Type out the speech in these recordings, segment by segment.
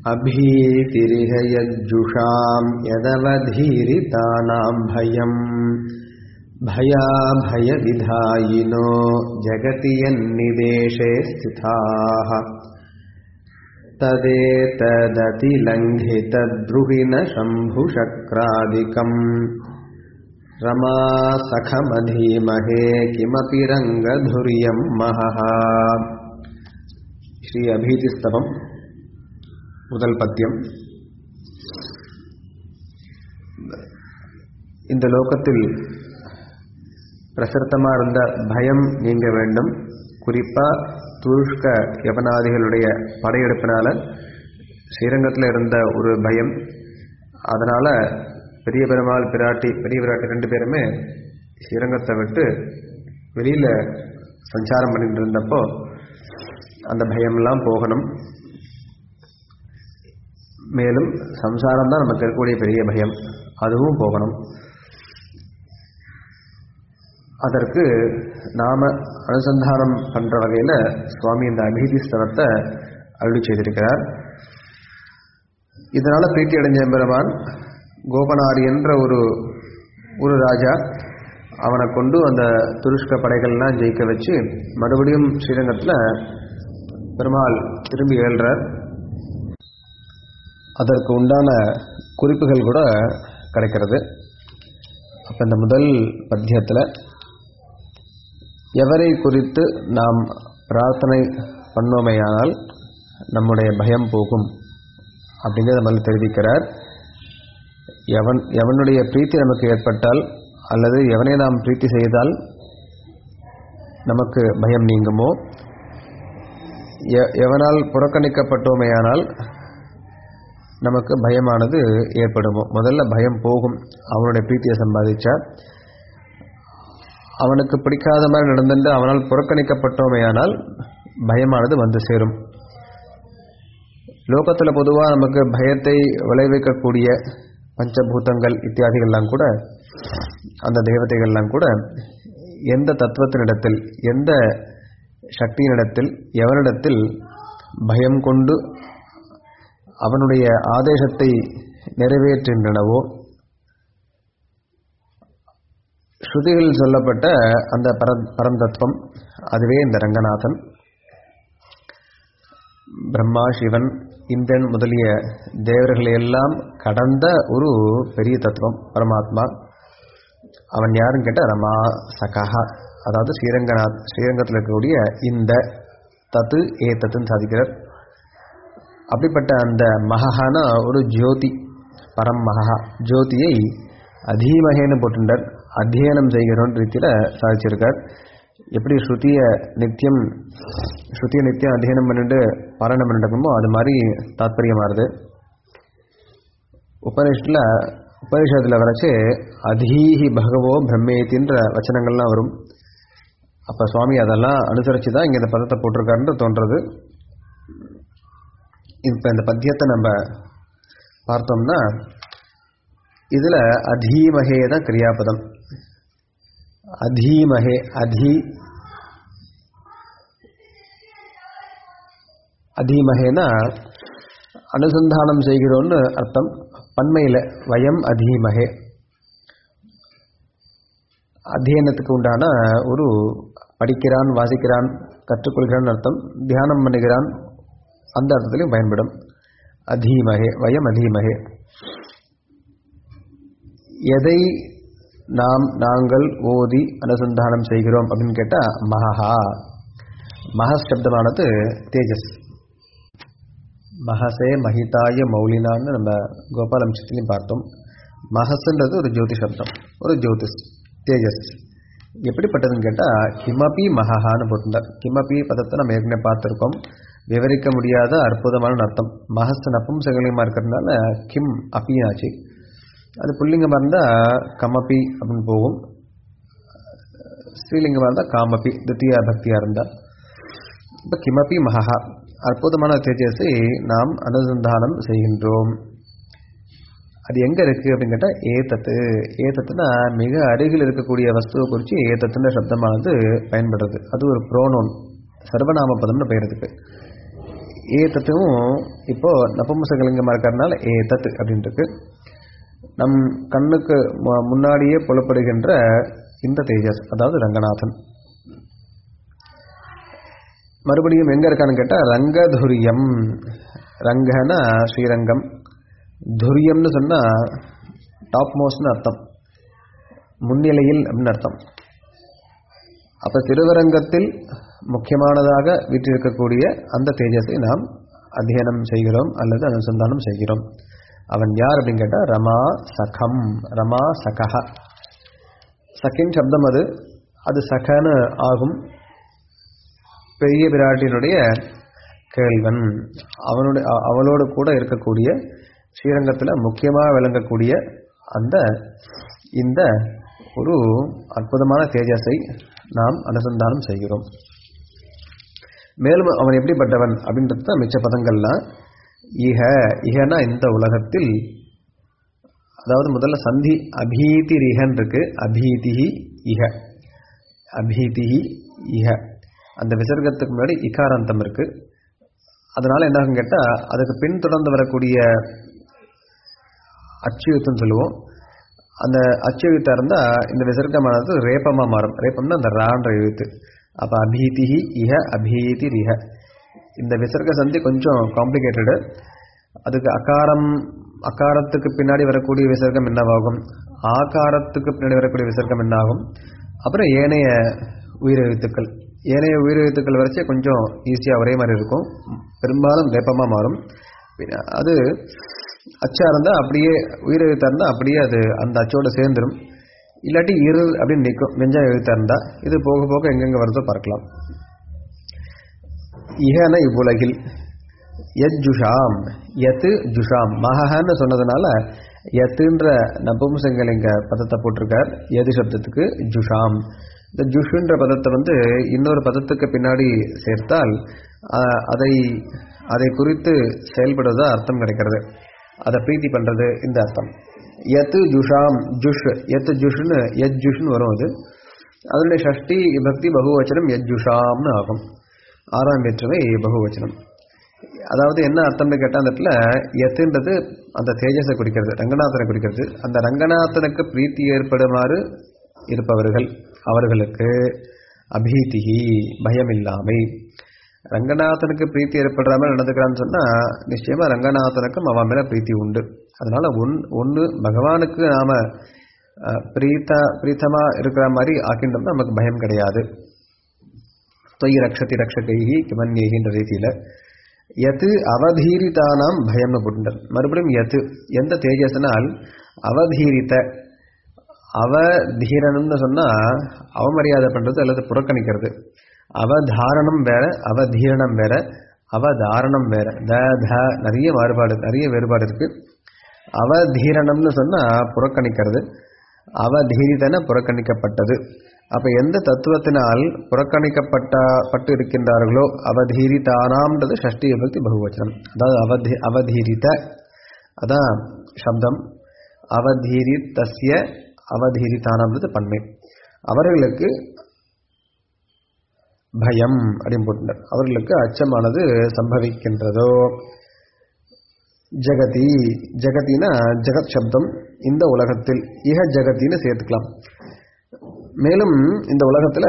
अभीतिरिह यज्जुषां यदवधीरितानां भयम् भयाभयविधायिनो जगति यन्निदेशे स्थिताः तदेतदतिलङ्घितद्रुहिणशम्भुशक्रादिकम् रमासखमधीमहे किमपि रङ्गधुर्यं महः ஸ்ரீ அபீதிஸ்தவம் முதல் பத்தியம் இந்த லோகத்தில் பிரசர்த்தமாக இருந்த பயம் நீங்க வேண்டும் குறிப்பாக துருஷ்க யவனாதிகளுடைய படையெடுப்பினால ஸ்ரீரங்கத்தில் இருந்த ஒரு பயம் அதனால் பெரிய பெருமாள் பிராட்டி பெரிய பிராட்டி ரெண்டு பேருமே ஸ்ரீரங்கத்தை விட்டு வெளியில் சஞ்சாரம் பண்ணிட்டு இருந்தப்போ அந்த பயம்லாம் போகணும் மேலும் சம்சாரம் தான் நமக்கு இருக்கக்கூடிய பெரிய பயம் அதுவும் போகணும் அதற்கு நாம அனுசந்தானம் பண்ற வகையில் சுவாமி இந்த அபீதி ஸ்தலத்தை அருளி செய்திருக்கிறார் இதனால பிரீத்தி அடைஞ்ச பெருமான் கோபனாரி என்ற ஒரு ஒரு ராஜா அவனை கொண்டு அந்த துருஷ்க படைகள்லாம் ஜெயிக்க வச்சு மறுபடியும் ஸ்ரீரங்கத்தில் பெருமாள் திரும்பி ஏழ்றார் அதற்கு உண்டான குறிப்புகள் கூட கிடைக்கிறது அப்போ இந்த முதல் பத்தியத்தில் எவரை குறித்து நாம் பிரார்த்தனை பண்ணோமையானால் நம்முடைய பயம் போகும் அப்படிங்கிறத முதல்ல தெரிவிக்கிறார் எவன் எவனுடைய பிரீத்தி நமக்கு ஏற்பட்டால் அல்லது எவனை நாம் பிரீத்தி செய்தால் நமக்கு பயம் நீங்குமோ எவனால் புறக்கணிக்கப்பட்டோமேயானால் நமக்கு பயமானது ஏற்படுமோ முதல்ல பயம் போகும் அவனுடைய பிரீத்தியை சம்பாதிச்சா அவனுக்கு பிடிக்காத மாதிரி நடந்துட்டு அவனால் புறக்கணிக்கப்பட்டோமேயானால் பயமானது வந்து சேரும் லோகத்தில் பொதுவாக நமக்கு பயத்தை விளைவிக்கக்கூடிய பஞ்சபூதங்கள் இத்தியாதிகள்லாம் கூட அந்த தேவதைகள்லாம் கூட எந்த தத்துவத்தினிடத்தில் எந்த சக்தியினிடத்தில் எவனிடத்தில் பயம் கொண்டு அவனுடைய ஆதேசத்தை நிறைவேற்றுகின்றனவோ ஸ்ருதிகளில் சொல்லப்பட்ட அந்த பர பரந்தத்துவம் அதுவே இந்த ரங்கநாதன் பிரம்மா சிவன் இந்திரன் முதலிய தேவர்களை எல்லாம் கடந்த ஒரு பெரிய தத்துவம் பரமாத்மா அவன் யாருன்னு கேட்டால் ரமா சகஹா அதாவது ஸ்ரீரங்கநாத் ஸ்ரீரங்கத்தில் இருக்கக்கூடிய இந்த தத்து ஏ தத்துன்னு சாதிக்கிறார் அப்படிப்பட்ட அந்த மகஹான ஒரு ஜோதி பரம் மகா ஜோதியை அதீமகேன்னு போட்டுட்டார் அத்தியனம் செய்கிறோன்ற ரீதியில் சாதிச்சிருக்கார் எப்படி ஸ்ருதிய நித்தியம் ஸ்ருதிய நித்தியம் அத்தியனம் பண்ணிட்டு பாராயணம் பண்ணிட்டு அது மாதிரி தாத்பரியமாகுது உபனிஷத்தில் உபனிஷத்தில் வரைச்சு அதீஹி பகவோ பிரம்மேத்தின்ற வச்சனங்கள்லாம் வரும் அப்போ சுவாமி அதெல்லாம் அனுசரித்து தான் இங்கே இந்த பதத்தை போட்டிருக்காருன்னு தோன்றது இப்போ இந்த பத்தியத்தை நம்ம பார்த்தோம்னா இதில் அதீமகே தான் கிரியாபதம் அதீமகே அதி அதீமகேனா அனுசந்தானம் செய்கிறோன்னு அர்த்தம் பன்மையில் வயம் அதீமகே அத்தியனத்துக்கு உண்டான ஒரு படிக்கிறான் வாசிக்கிறான் கற்றுக்கொள்கிறான் அர்த்தம் தியானம் பண்ணுகிறான் அந்த அர்த்தத்திலையும் பயன்படும் அதீமகே வயம் அதீமகே எதை நாம் நாங்கள் ஓதி அனுசந்தானம் செய்கிறோம் அப்படின்னு கேட்டால் மகா மகஸ் சப்தமானது தேஜஸ் மகசே மகிதாய மௌலினான்னு நம்ம கோபாலம்சத்திலையும் பார்த்தோம் மகசுன்றது ஒரு ஜோதி சப்தம் ஒரு ஜோதிஷ் தேஜஸ் எப்படிப்பட்டதுன்னு கேட்டால் கிமபி மகஹான்னு போட்டிருந்தார் கிமபி பதத்தை நம்ம ஏற்கனவே பார்த்துருக்கோம் விவரிக்க முடியாத அற்புதமான அர்த்தம் மகஸ் நப்பும்சகலியமாக இருக்கிறதுனால கிம் அப்பியாச்சு அது புல்லிங்கமாக இருந்தால் கமபி அப்படின்னு போகும் ஸ்ரீலிங்கமாக இருந்தால் காமபி தித்தியா பக்தியாக இருந்தால் இப்போ கிமபி மகா அற்புதமான தேஜஸை நாம் அனுசந்தானம் செய்கின்றோம் அது எங்கே இருக்குது அப்படின்னு கேட்டால் ஏத்தத்து ஏத்தத்துனா மிக அருகில் இருக்கக்கூடிய வஸ்துவை குறித்து ஏத்தத்துன்ற சப்தமானது பயன்படுறது அது ஒரு ப்ரோனோன் சர்வநாம பதம்னு பெயர் இருக்கு ஏ தத்துவும் இப்போ நபும்சகலிங்கமாக இருக்கிறதுனால ஏ தத்து அப்படின்னு இருக்கு நம் கண்ணுக்கு மு- முன்னாடியே புலப்படுகின்ற இந்த தேஜஸ் அதாவது ரங்கநாதன் மறுபடியும் எங்க இருக்கான்னு கேட்டா ரங்கதுரியம் ரங்கனா ஸ்ரீரங்கம் துரியம்னு சொன்னா டாப் மோஸ்ட்னு அர்த்தம் முன்னிலையில் அப்படின்னு அர்த்தம் அப்ப திருவரங்கத்தில் முக்கியமானதாக வீற்றிருக்கக்கூடிய அந்த தேஜஸை நாம் அத்தியனம் செய்கிறோம் அல்லது அனுசந்தானம் செய்கிறோம் அவன் யார் அப்படின்னு கேட்டா ரமா சகம் ரமா சகஹ சகின் சப்தம் அது அது சகன்னு ஆகும் பெரிய பிராட்டியினுடைய கேள்வன் அவனுடைய அ- அவளோடு கூட இருக்கக்கூடிய ஸ்ரீரங்கத்தில் முக்கியமாக விளங்கக்கூடிய அந்த இந்த ஒரு அற்புதமான தேஜஸை நாம் அனுசந்தானம் செய்கிறோம் மேலும் அவன் எப்படிப்பட்டவன் அப்படின்றது தான் மிச்ச பதங்கள்லாம் இஹ இஹனா இந்த உலகத்தில் அதாவது முதல்ல சந்தி அபீதி ரிஹன் இருக்கு அபீதிஹி இஹ அபீதிஹி இஹ அந்த விசர்க்கத்துக்கு முன்னாடி இகாராந்தம் இருக்கு அதனால என்ன ஆகும் கேட்டா அதுக்கு பின் தொடர்ந்து வரக்கூடிய அச்சுயுத்தம் சொல்லுவோம் அந்த அச்சுயுத்தம் இருந்தா இந்த விசர்க்கமானது ரேப்பமா மாறும் ரேப்பம்னா அந்த ரான்ற எழுத்து அப்ப அபீதிஹி இஹ அபீதி ரிஹ இந்த விசர்க்க சந்தி கொஞ்சம் காம்ப்ளிகேட்டடு அதுக்கு அகாரம் அகாரத்துக்கு பின்னாடி வரக்கூடிய விசர்க்கம் என்னவாகும் ஆகாரத்துக்கு பின்னாடி வரக்கூடிய விசர்க்கம் என்னாகும் அப்புறம் ஏனைய உயிரெழுத்துக்கள் ஏனைய உயிரெழுத்துக்கள் வரைச்சே கொஞ்சம் ஈஸியாக ஒரே மாதிரி இருக்கும் பெரும்பாலும் வேப்பமாக மாறும் பின்ன அது அச்சா இருந்தால் அப்படியே உயிரெழுத்தா இருந்தால் அப்படியே அது அந்த அச்சோட சேர்ந்துடும் இல்லாட்டி இரு அப்படின்னு நிற்கும் வெஞ்சா எழுத்தா இருந்தா இது போக போக எங்கெங்க வருதோ பார்க்கலாம் இஹன இவ்வுலகில் யத் ஜுஷாம் யத்து ஜுஷாம் மகன்னு சொன்னதுனால யத்துன்ற நபும்சங்கலிங்க பதத்தை போட்டிருக்கார் எது சப்தத்துக்கு ஜுஷாம் இந்த ஜுஷுன்ற பதத்தை வந்து இன்னொரு பதத்துக்கு பின்னாடி சேர்த்தால் ஆஹ், அதை அதை குறித்து செயல்படுவதா அர்த்தம் கிடைக்கிறது அதை பிரீத்தி பண்றது இந்த அர்த்தம் யத்து ஜுஷாம் ஜுஷ் எத்து ஜுஷ்னு யத் ஜுஷ்னு வரும் அது அதனுடைய ஷஷ்டி பக்தி பகுவச்சனம் யத் ஜுஷாம்னு ஆகும் ஆறாம் வேற்றுமை பகுவச்சனம் அதாவது என்ன அர்த்தம்னு கேட்டால் அந்த இடத்துல எத்துன்றது அந்த தேஜஸை குறிக்கிறது ரங்கநாதனை குறிக்கிறது அந்த ரங்கநாதனுக்கு பிரீத்தி ஏற்படுமாறு இருப்பவர்கள் அவர்களுக்கு அபீதிகி பயமில்லாமை ரங்கநாதனுக்கு பிரீத்தி ஏற்படுற மாதிரி நடந்துக்கிறான்னு சொன்னா நிச்சயமா ரங்கநாதனுக்கும் அவன் மேல பிரீத்தி உண்டு அதனால ஒன் ஒன்று பகவானுக்கு நாம அஹ், பிரீத்தா பிரீத்தமா இருக்கிற மாதிரி ஆக்கின்றோம்னா நமக்கு பயம் கிடையாது தொய் ரக்ஷதி ரக்ஷகைஹி கிமன்யேகின்ற ரீதியில எது அவதீரிதானாம் பயம்னு போட்டுட்டார் மறுபடியும் எது எந்த தேஜஸ்னால் அவதீரித்த அவதீரணம்னு சொன்னா அவமரியாதை பண்றது அல்லது புறக்கணிக்கிறது அவதாரணம் வேற அவதீரணம் வேற அவதாரணம் வேற த த நிறைய மாறுபாடு நிறைய வேறுபாடு இருக்கு அவதீரணம்னு சொன்னா புறக்கணிக்கிறது அவதீரிதன புறக்கணிக்கப்பட்டது அப்ப எந்த தத்துவத்தினால் புறக்கணிக்கப்பட்ட பட்டு இருக்கின்றார்களோ அவதீரிதானாம்ன்றது ஷஷ்டி விபக்தி பகுவச்சனம் அதாவது அவதி அவதீரித அதான் சப்தம் அவதீரி தஸ்ய அவதீரிதானாம்ன்றது பன்மை அவர்களுக்கு பயம் அப்படின்னு போட்டுட்டார் அவர்களுக்கு அச்சமானது சம்பவிக்கின்றதோ ஜெகதி ஜெகத்தினா ஜெகத் சப்தம் இந்த உலகத்தில் இஹ ஜெகத்தின்னு சேர்த்துக்கலாம் மேலும் இந்த உலகத்துல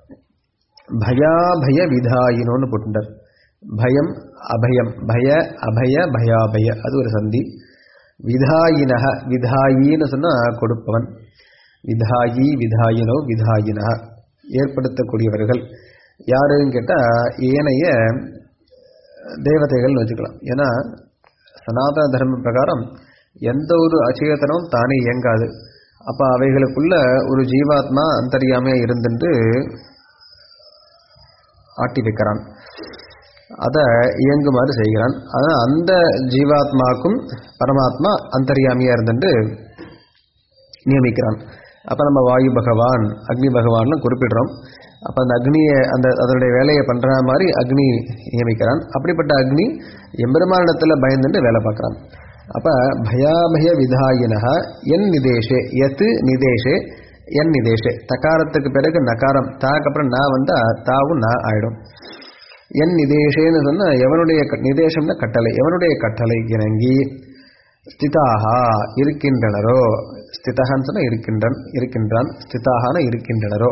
பயாபய விதாயினோன்னு போட்டுட்டார் பயம் அபயம் பய அபய பயாபய அது ஒரு சந்தி விதாயினக விதாயின்னு சொன்னா கொடுப்பவன் விதாயி விதாயினோ விதாயினக ஏற்படுத்தக்கூடியவர்கள் யாருன்னு கேட்டா ஏனைய தேவதைகள்னு வச்சுக்கலாம் ஏன்னா சனாதன தர்ம பிரகாரம் எந்த ஒரு அச்சேதனம் தானே இயங்காது அப்ப அவைகளுக்குள்ள ஒரு ஜீவாத்மா அந்தரியாமையா இருந்துட்டு ஆட்டி வைக்கிறான் அதை இயங்குமாறு செய்கிறான் ஆனால் அந்த ஜீவாத்மாக்கும் பரமாத்மா அந்தரியாமியா இருந்துட்டு நியமிக்கிறான் அப்ப நம்ம வாயு பகவான் அக்னி பகவான்னு குறிப்பிடுறோம் அப்ப அந்த அக்னியை அந்த அதனுடைய வேலையை பண்ற மாதிரி அக்னி நியமிக்கிறான் அப்படிப்பட்ட அக்னி எம்பெருமானிடத்துல பயந்துட்டு வேலை பார்க்கறான் அப்ப பயாபய விதாயினக என் நிதேஷே எத்து நிதேஷே என் நிதேஷே தகாரத்துக்கு பிறகு நகாரம் தாக்கு அப்புறம் நான் வந்தா தாவும் நான் ஆயிடும் என் நிதேஷேன்னு சொன்னா எவனுடைய க- நிதேசம்னா கட்டளை எவனுடைய கட்டளை இணங்கி ஸ்திதாகா இருக்கின்றனரோ ஸ்திதகான்னு சொன்னா இருக்கின்றன் இருக்கின்றான் ஸ்திதாகான இருக்கின்றனரோ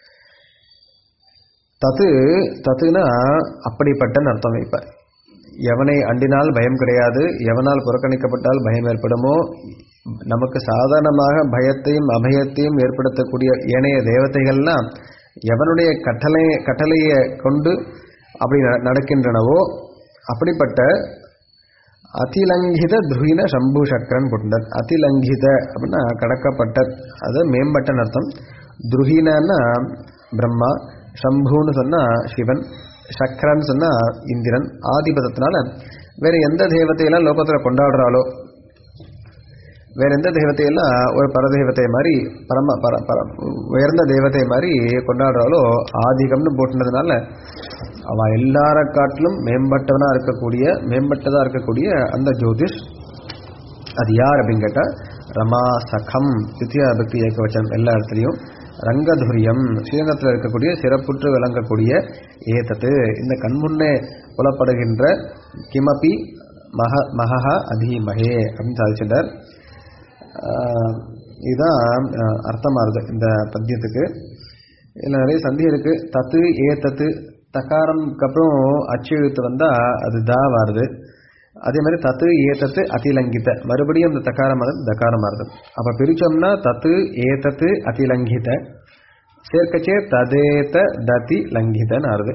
தத்து தத்துனா அப்படிப்பட்ட அர்த்தம் இப்ப எவனை அண்டினால் பயம் கிடையாது எவனால் புறக்கணிக்கப்பட்டால் பயம் ஏற்படுமோ நமக்கு சாதாரணமாக பயத்தையும் அபயத்தையும் ஏற்படுத்தக்கூடிய ஏனைய தேவதைகள்லாம் எவனுடைய கட்டளை கட்டளையை கொண்டு அப்படி ந- நடக்கின்றனவோ அப்படிப்பட்ட அதிலங்கித துருகின சம்பு சக்கரன் போட்டார் அதிலங்கித அப்படின்னா கடக்கப்பட்ட அது மேம்பட்ட அர்த்தம் துருகினன்னா பிரம்மா சம்புன்னு சொன்னா சிவன் சக்கரன்னு சொன்னா இந்திரன் ஆதிபதத்தினால வேற எந்த தெய்வத்தையெல்லாம் லோகத்துல கொண்டாடுறாளோ வேற எந்த தெய்வத்தையெல்லாம் ஒரு பரதெய்வத்தை மாதிரி பரம பர பர உயர்ந்த தெய்வத்தை மாதிரி கொண்டாடுறாலோ ஆதிகம்னு போட்டுனதுனால அவ எல்லார காட்டிலும் மேம்பட்டவனா இருக்கக்கூடிய மேம்பட்டதா இருக்கக்கூடிய அந்த ஜோதிஷ் அது யார் அப்படின்னு கேட்டா ரமா சகம் தித்யா பக்தி ஏகவச்சனம் எல்லா இடத்துலையும் ரங்கதுரியம் ஸ்ரீரங்கத்தில் இருக்கக்கூடிய சிறப்புற்று விளங்கக்கூடிய ஏதத்து இந்த கண்முன்னே புலப்படுகின்ற கிமபி மக மகா அதீமகே அப்படின்னு சாதிச்சிட்டார் ஆஹ் இதுதான் ஆஹ் அர்த்தமாகுது இந்த பத்தியத்துக்கு இதில் நிறைய சந்தி இருக்கு தத்து ஏ தத்து தக்காரம்க்கு அப்புறம் அச்சு எழுத்து வந்தா அது தா வருது அதே மாதிரி தத்து ஏ தத்து அதிலங்கித மறுபடியும் இந்த தக்காரம் வந்து தக்காரம் வருது அப்ப பிரிச்சோம்னா தத்து ஏ தத்து அதிலங்கித சேர்க்கச்சே ததேத ததி லங்கிதன்னு ஆறுது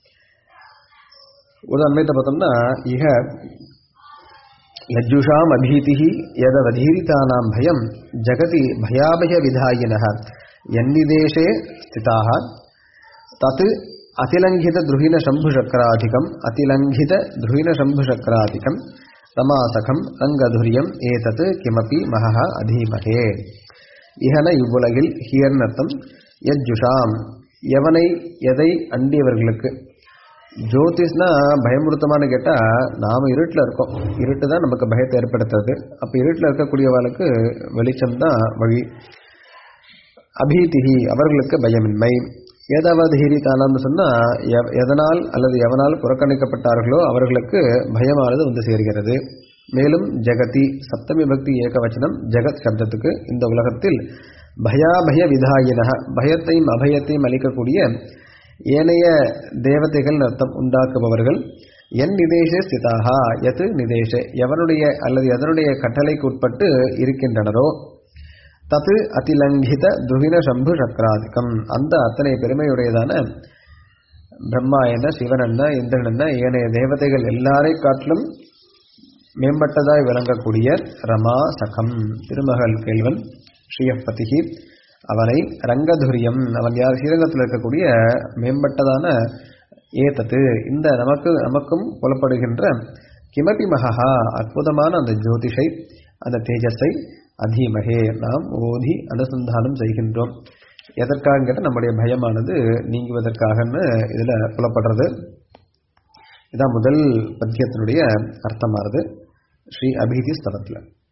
உதாரணத்தை பார்த்தோம்னா இக यज्जुषाम् अभीतिः यदवधीरितानां भयं जगति भयाभयविधायिनः यन्निदेशे स्थिताः तत् अतिलङ्घितद्रुहिणशम्भुशक्राधिकम् अतिलङ्घितद्रुहिणशम्भुशक्राधिकं ரமாசகம் அங்கதுரியம் ஏதத் கிமபி மகா அதீமகே இஹன இவ்வுலகில் ஹியர்ன் அர்த்தம் யஜ்ஜுஷாம் எவனை எதை அண்டியவர்களுக்கு ஜோதிஷ்னா பயமுறுத்தமானு கேட்டா நாம இருட்டில் இருக்கோம் இருட்டு தான் நமக்கு பயத்தை ஏற்படுத்துறது அப்ப இருட்டில் இருக்கக்கூடியவர்களுக்கு வெளிச்சம் தான் வழி அபீதிகி அவர்களுக்கு பயமின்மை ஏதாவது ஹீரிதானம்னு சொன்னா எவ- எதனால் அல்லது எவனால் புறக்கணிக்கப்பட்டார்களோ அவர்களுக்கு பயமானது வந்து சேர்கிறது மேலும் ஜெகதி சப்தமி பக்தி ஏகவச்சனம் ஜெகத் சப்தத்துக்கு இந்த உலகத்தில் பயாபய விதாயினக பயத்தையும் அபயத்தையும் அளிக்கக்கூடிய ஏனைய தேவதைகள் அர்த்தம் உண்டாக்குபவர்கள் என் நிதேச ஸ்திதாகா எது நிதேச எவனுடைய அல்லது எதனுடைய கட்டளைக்கு உட்பட்டு இருக்கின்றனரோ தத்து அதிலங்கித துகின சம்பு சக்கராதிக்கம் அந்த அத்தனை பெருமையுடையதான பிரம்மா என்ன சிவன் என்ன இந்திரன் என்ன ஏனைய தேவதைகள் எல்லாரை காட்டிலும் மேம்பட்டதாய் விளங்கக்கூடிய ரமா சகம் திருமகள் கேள்வன் ஸ்ரீயப்பதிகி அவனை ரங்கதுரியம் அவன் யார் ஸ்ரீரங்கத்தில் இருக்கக்கூடிய மேம்பட்டதான ஏதத்து இந்த நமக்கு நமக்கும் புலப்படுகின்ற கிமபி மகா அற்புதமான அந்த ஜோதிஷை அந்த தேஜஸை அதீமகே நாம் ஓதி அனுசந்தானம் செய்கின்றோம் எதற்காக கேட்டால் நம்முடைய பயமானது நீங்குவதற்காகன்னு இதில் புலப்படுறது இதான் முதல் பத்தியத்தினுடைய அர்த்தமானது ஸ்ரீ அபிதி ஸ்தலத்தில்